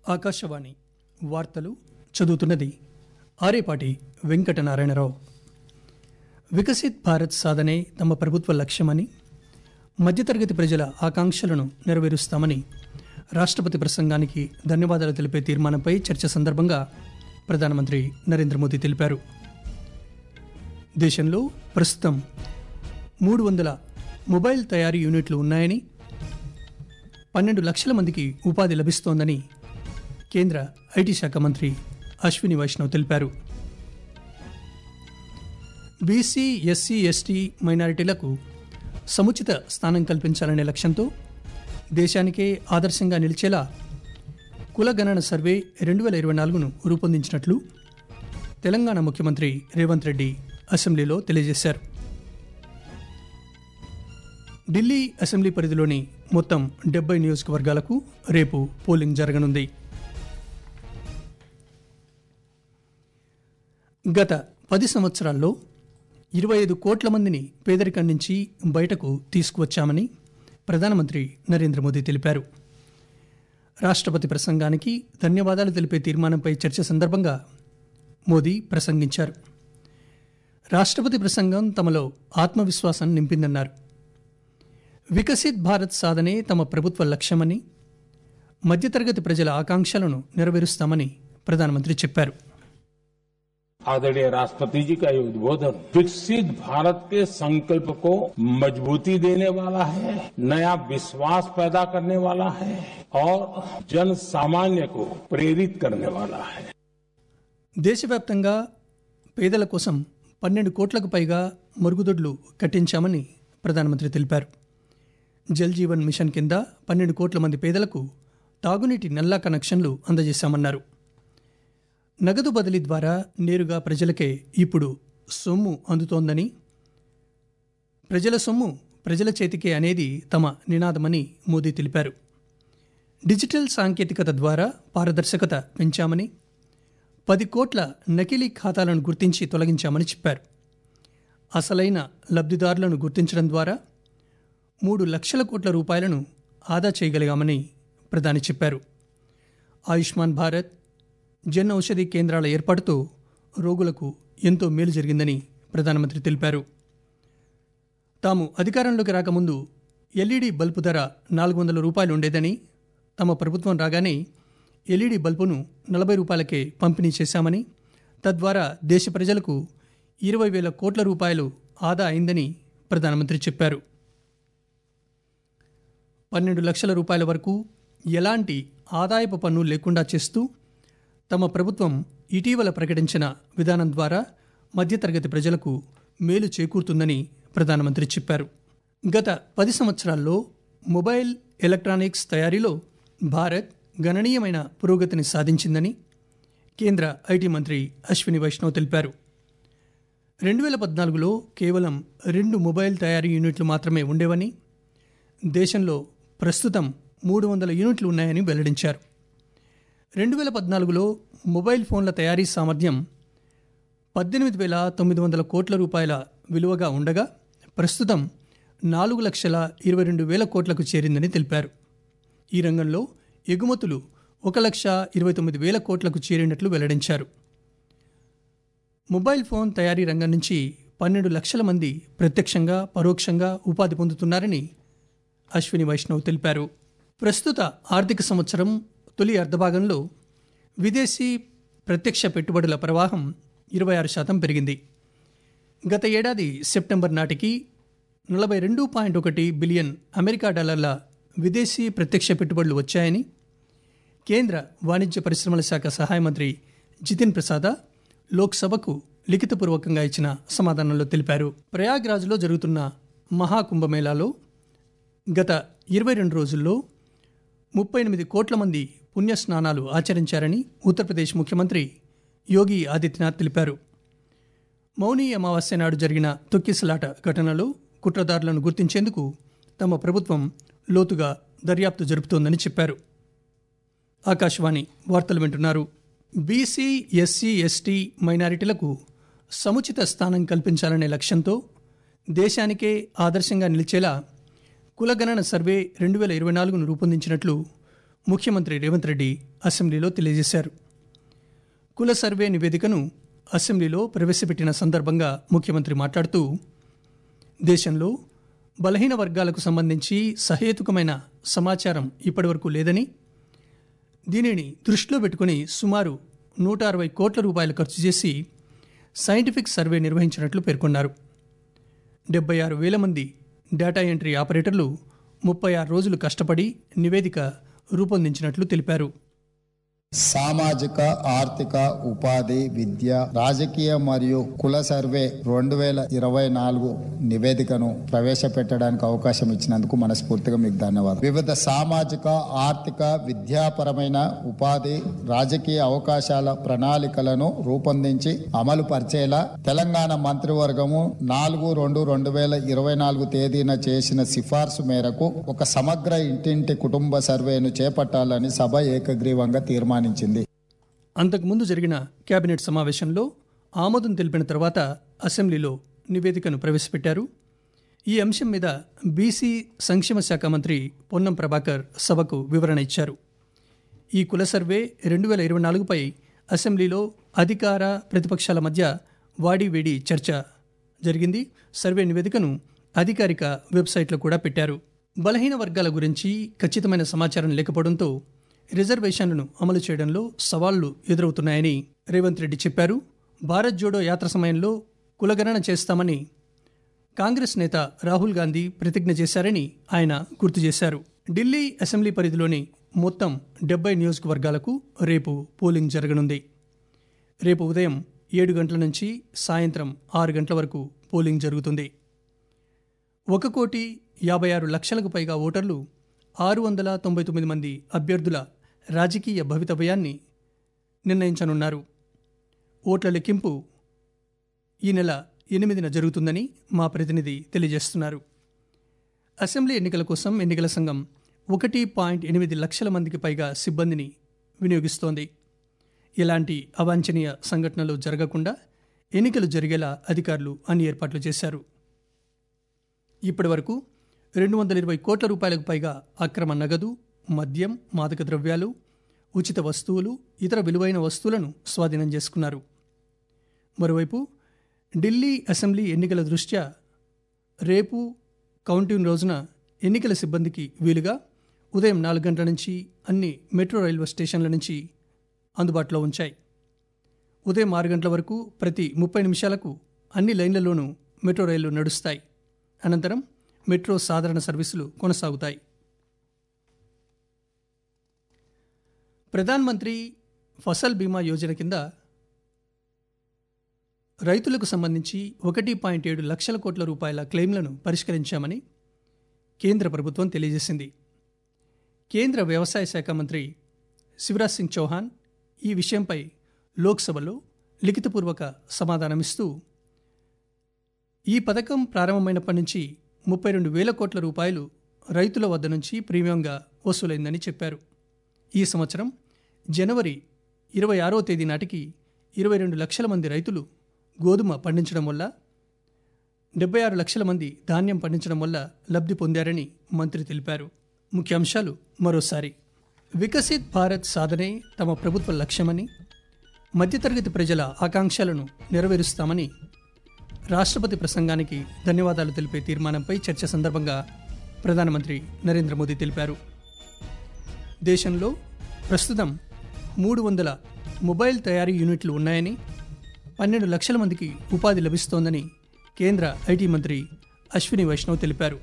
ఆకాశవాణి వార్తలు చదువుతున్నది ఆరేపాటి వెంకటనారాయణరావు వికసిత్ భారత్ సాధనే తమ ప్రభుత్వ లక్ష్యమని మధ్యతరగతి ప్రజల ఆకాంక్షలను నెరవేరుస్తామని రాష్ట్రపతి ప్రసంగానికి ధన్యవాదాలు తెలిపే తీర్మానంపై చర్చ సందర్భంగా ప్రధానమంత్రి నరేంద్ర మోదీ తెలిపారు దేశంలో ప్రస్తుతం మూడు వందల మొబైల్ తయారీ యూనిట్లు ఉన్నాయని పన్నెండు లక్షల మందికి ఉపాధి లభిస్తోందని కేంద్ర ఐటీ శాఖ మంత్రి అశ్విని వైష్ణవ్ తెలిపారు బీసీ ఎస్సీ ఎస్టీ మైనారిటీలకు సముచిత స్థానం కల్పించాలనే లక్ష్యంతో దేశానికే ఆదర్శంగా నిలిచేలా కుల గణన సర్వే రెండు వేల ఇరవై నాలుగును రూపొందించినట్లు తెలంగాణ ముఖ్యమంత్రి రేవంత్ రెడ్డి అసెంబ్లీలో తెలియజేశారు ఢిల్లీ అసెంబ్లీ పరిధిలోని మొత్తం డెబ్బై నియోజకవర్గాలకు రేపు పోలింగ్ జరగనుంది గత పది సంవత్సరాల్లో ఇరవై ఐదు కోట్ల మందిని పేదరికం నుంచి బయటకు తీసుకువచ్చామని ప్రధానమంత్రి నరేంద్ర మోదీ తెలిపారు రాష్ట్రపతి ప్రసంగానికి ధన్యవాదాలు తెలిపే తీర్మానంపై చర్చ సందర్భంగా మోదీ ప్రసంగించారు రాష్ట్రపతి ప్రసంగం తమలో ఆత్మవిశ్వాసం నింపిందన్నారు వికసిత్ భారత్ సాధనే తమ ప్రభుత్వ లక్ష్యమని మధ్యతరగతి ప్రజల ఆకాంక్షలను నెరవేరుస్తామని ప్రధానమంత్రి చెప్పారు आदरणीय राष्ट्रपति जी का ये उद्बोधन विकसित भारत के संकल्प को मजबूती देने वाला है नया विश्वास पैदा करने वाला है और जन सामान्य को प्रेरित करने वाला है దేశవ్యాప్తంగా పేదల కోసం పన్నెండు కోట్లకు పైగా మరుగుదొడ్లు కట్టించామని ప్రధానమంత్రి తెలిపారు జల్ జీవన్ మిషన్ కింద పన్నెండు కోట్ల మంది పేదలకు తాగునీటి నల్లా కనెక్షన్లు అందజేశామన్నారు నగదు బదిలీ ద్వారా నేరుగా ప్రజలకే ఇప్పుడు సొమ్ము అందుతోందని ప్రజల సొమ్ము ప్రజల చేతికే అనేది తమ నినాదమని మోదీ తెలిపారు డిజిటల్ సాంకేతికత ద్వారా పారదర్శకత పెంచామని పది కోట్ల నకిలీ ఖాతాలను గుర్తించి తొలగించామని చెప్పారు అసలైన లబ్ధిదారులను గుర్తించడం ద్వారా మూడు లక్షల కోట్ల రూపాయలను ఆదా చేయగలిగామని ప్రధాని చెప్పారు ఆయుష్మాన్ భారత్ జన్ ఔషధి కేంద్రాల ఏర్పాటుతో రోగులకు ఎంతో మేలు జరిగిందని ప్రధానమంత్రి తెలిపారు తాము అధికారంలోకి రాకముందు ఎల్ఈడి బల్బు ధర నాలుగు వందల రూపాయలు ఉండేదని తమ ప్రభుత్వం రాగానే ఎల్ఈడి బల్బును నలభై రూపాయలకే పంపిణీ చేశామని తద్వారా దేశ ప్రజలకు ఇరవై వేల కోట్ల రూపాయలు ఆదా అయిందని ప్రధానమంత్రి చెప్పారు పన్నెండు లక్షల రూపాయల వరకు ఎలాంటి ఆదాయపు పన్ను లేకుండా చేస్తూ తమ ప్రభుత్వం ఇటీవల ప్రకటించిన విధానం ద్వారా మధ్యతరగతి ప్రజలకు మేలు చేకూరుతుందని ప్రధానమంత్రి చెప్పారు గత పది సంవత్సరాల్లో మొబైల్ ఎలక్ట్రానిక్స్ తయారీలో భారత్ గణనీయమైన పురోగతిని సాధించిందని కేంద్ర ఐటీ మంత్రి అశ్విని వైష్ణవ్ తెలిపారు రెండు వేల పద్నాలుగులో కేవలం రెండు మొబైల్ తయారీ యూనిట్లు మాత్రమే ఉండేవని దేశంలో ప్రస్తుతం మూడు వందల యూనిట్లు ఉన్నాయని వెల్లడించారు రెండు వేల పద్నాలుగులో మొబైల్ ఫోన్ల తయారీ సామర్థ్యం పద్దెనిమిది వేల తొమ్మిది వందల కోట్ల రూపాయల విలువగా ఉండగా ప్రస్తుతం నాలుగు లక్షల ఇరవై రెండు వేల కోట్లకు చేరిందని తెలిపారు ఈ రంగంలో ఎగుమతులు ఒక లక్ష ఇరవై తొమ్మిది వేల కోట్లకు చేరినట్లు వెల్లడించారు మొబైల్ ఫోన్ తయారీ రంగం నుంచి పన్నెండు లక్షల మంది ప్రత్యక్షంగా పరోక్షంగా ఉపాధి పొందుతున్నారని అశ్విని వైష్ణవ్ తెలిపారు ప్రస్తుత ఆర్థిక సంవత్సరం తొలి అర్ధభాగంలో విదేశీ ప్రత్యక్ష పెట్టుబడుల ప్రవాహం ఇరవై ఆరు శాతం పెరిగింది గత ఏడాది సెప్టెంబర్ నాటికి నలభై రెండు పాయింట్ ఒకటి బిలియన్ అమెరికా డాలర్ల విదేశీ ప్రత్యక్ష పెట్టుబడులు వచ్చాయని కేంద్ర వాణిజ్య పరిశ్రమల శాఖ సహాయ మంత్రి జితిన్ ప్రసాద లోక్సభకు లిఖితపూర్వకంగా ఇచ్చిన సమాధానంలో తెలిపారు ప్రయాగ్రాజ్లో జరుగుతున్న మహాకుంభమేళాలో గత ఇరవై రెండు రోజుల్లో ముప్పై ఎనిమిది కోట్ల మంది పుణ్యస్నానాలు ఆచరించారని ఉత్తరప్రదేశ్ ముఖ్యమంత్రి యోగి ఆదిత్యనాథ్ తెలిపారు మౌని అమావాస్య నాడు జరిగిన తొక్కిసలాట ఘటనలో కుట్రదారులను గుర్తించేందుకు తమ ప్రభుత్వం లోతుగా దర్యాప్తు జరుపుతోందని చెప్పారు ఆకాశవాణి వార్తలు వింటున్నారు బీసీ ఎస్సీ ఎస్టీ మైనారిటీలకు సముచిత స్థానం కల్పించాలనే లక్ష్యంతో దేశానికే ఆదర్శంగా నిలిచేలా కులగణన సర్వే రెండు వేల ఇరవై నాలుగును రూపొందించినట్లు ముఖ్యమంత్రి రేవంత్ రెడ్డి అసెంబ్లీలో తెలియజేశారు కుల సర్వే నివేదికను అసెంబ్లీలో ప్రవేశపెట్టిన సందర్భంగా ముఖ్యమంత్రి మాట్లాడుతూ దేశంలో బలహీన వర్గాలకు సంబంధించి సహేతుకమైన సమాచారం ఇప్పటివరకు లేదని దీనిని దృష్టిలో పెట్టుకుని సుమారు నూట అరవై కోట్ల రూపాయలు ఖర్చు చేసి సైంటిఫిక్ సర్వే నిర్వహించినట్లు పేర్కొన్నారు డెబ్బై ఆరు వేల మంది డేటా ఎంట్రీ ఆపరేటర్లు ముప్పై ఆరు రోజులు కష్టపడి నివేదిక రూపొందించినట్లు తెలిపారు సామాజిక ఆర్థిక ఉపాధి విద్య రాజకీయ మరియు కుల సర్వే రెండు వేల ఇరవై నాలుగు నివేదికను ప్రవేశపెట్టడానికి అవకాశం ఇచ్చినందుకు మనస్ఫూర్తిగా మీకు ధన్యవాదాలు వివిధ సామాజిక ఆర్థిక విద్యాపరమైన ఉపాధి రాజకీయ అవకాశాల ప్రణాళికలను రూపొందించి అమలు పరిచేలా తెలంగాణ మంత్రివర్గము నాలుగు రెండు రెండు వేల ఇరవై నాలుగు తేదీన చేసిన సిఫార్సు మేరకు ఒక సమగ్ర ఇంటింటి కుటుంబ సర్వేను చేపట్టాలని సభ ఏకగ్రీవంగా తీర్మానించింది అంతకుముందు జరిగిన కేబినెట్ సమావేశంలో ఆమోదం తెలిపిన తర్వాత అసెంబ్లీలో నివేదికను ప్రవేశపెట్టారు ఈ అంశం మీద బీసీ సంక్షేమ శాఖ మంత్రి పొన్నం ప్రభాకర్ సభకు వివరణ ఇచ్చారు ఈ కుల సర్వే రెండు వేల ఇరవై నాలుగుపై అసెంబ్లీలో అధికార ప్రతిపక్షాల మధ్య వాడి వేడి చర్చ జరిగింది సర్వే నివేదికను అధికారిక వెబ్సైట్లో కూడా పెట్టారు బలహీన వర్గాల గురించి ఖచ్చితమైన సమాచారం లేకపోవడంతో రిజర్వేషన్లను అమలు చేయడంలో సవాళ్లు ఎదురవుతున్నాయని రేవంత్ రెడ్డి చెప్పారు భారత్ జోడో యాత్ర సమయంలో కులగణన చేస్తామని కాంగ్రెస్ నేత రాహుల్ గాంధీ ప్రతిజ్ఞ చేశారని ఆయన గుర్తు చేశారు ఢిల్లీ అసెంబ్లీ పరిధిలోని మొత్తం డెబ్బై నియోజకవర్గాలకు రేపు పోలింగ్ జరగనుంది రేపు ఉదయం ఏడు గంటల నుంచి సాయంత్రం ఆరు గంటల వరకు పోలింగ్ జరుగుతుంది ఒక కోటి యాభై ఆరు లక్షలకు పైగా ఓటర్లు ఆరు వందల తొంభై తొమ్మిది మంది అభ్యర్థుల రాజకీయ భవితవ్యాన్ని నిర్ణయించనున్నారు ఓట్ల లెక్కింపు ఈ నెల ఎనిమిదిన జరుగుతుందని మా ప్రతినిధి తెలియజేస్తున్నారు అసెంబ్లీ ఎన్నికల కోసం ఎన్నికల సంఘం ఒకటి పాయింట్ ఎనిమిది లక్షల మందికి పైగా సిబ్బందిని వినియోగిస్తోంది ఎలాంటి అవాంఛనీయ సంఘటనలు జరగకుండా ఎన్నికలు జరిగేలా అధికారులు అన్ని ఏర్పాట్లు చేశారు ఇప్పటి వరకు రెండు వందల ఇరవై కోట్ల రూపాయలకు పైగా అక్రమ నగదు మద్యం మాదక ద్రవ్యాలు ఉచిత వస్తువులు ఇతర విలువైన వస్తువులను స్వాధీనం చేసుకున్నారు మరోవైపు ఢిల్లీ అసెంబ్లీ ఎన్నికల దృష్ట్యా రేపు కౌంటింగ్ రోజున ఎన్నికల సిబ్బందికి వీలుగా ఉదయం నాలుగు గంటల నుంచి అన్ని మెట్రో రైల్వే స్టేషన్ల నుంచి అందుబాటులో ఉంచాయి ఉదయం ఆరు గంటల వరకు ప్రతి ముప్పై నిమిషాలకు అన్ని లైన్లలోనూ మెట్రో రైళ్లు నడుస్తాయి అనంతరం మెట్రో సాధారణ సర్వీసులు కొనసాగుతాయి ప్రధాన్ మంత్రి ఫసల్ బీమా యోజన కింద రైతులకు సంబంధించి ఒకటి పాయింట్ ఏడు లక్షల కోట్ల రూపాయల క్లెయిమ్లను పరిష్కరించామని కేంద్ర ప్రభుత్వం తెలియజేసింది కేంద్ర వ్యవసాయ శాఖ మంత్రి శివరాజ్ సింగ్ చౌహాన్ ఈ విషయంపై లోక్సభలో లిఖితపూర్వక సమాధానమిస్తూ ఈ పథకం ప్రారంభమైనప్పటి నుంచి ముప్పై రెండు వేల కోట్ల రూపాయలు రైతుల వద్ద నుంచి ప్రీమియంగా వసూలైందని చెప్పారు ఈ సంవత్సరం జనవరి ఇరవై ఆరో తేదీ నాటికి ఇరవై రెండు లక్షల మంది రైతులు గోధుమ పండించడం వల్ల డెబ్బై ఆరు లక్షల మంది ధాన్యం పండించడం వల్ల లబ్ధి పొందారని మంత్రి తెలిపారు ముఖ్యాంశాలు మరోసారి వికసిత్ భారత్ సాధనే తమ ప్రభుత్వ లక్ష్యమని మధ్యతరగతి ప్రజల ఆకాంక్షలను నెరవేరుస్తామని రాష్ట్రపతి ప్రసంగానికి ధన్యవాదాలు తెలిపే తీర్మానంపై చర్చ సందర్భంగా ప్రధానమంత్రి నరేంద్ర మోదీ తెలిపారు దేశంలో ప్రస్తుతం మూడు వందల మొబైల్ తయారీ యూనిట్లు ఉన్నాయని పన్నెండు లక్షల మందికి ఉపాధి లభిస్తోందని కేంద్ర ఐటీ మంత్రి అశ్విని వైష్ణవ్ తెలిపారు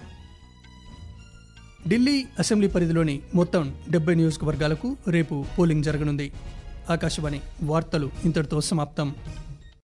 ఢిల్లీ అసెంబ్లీ పరిధిలోని మొత్తం డెబ్బై నియోజకవర్గాలకు రేపు పోలింగ్ జరగనుంది ఆకాశవాణి వార్తలు ఇంతటితో సమాప్తం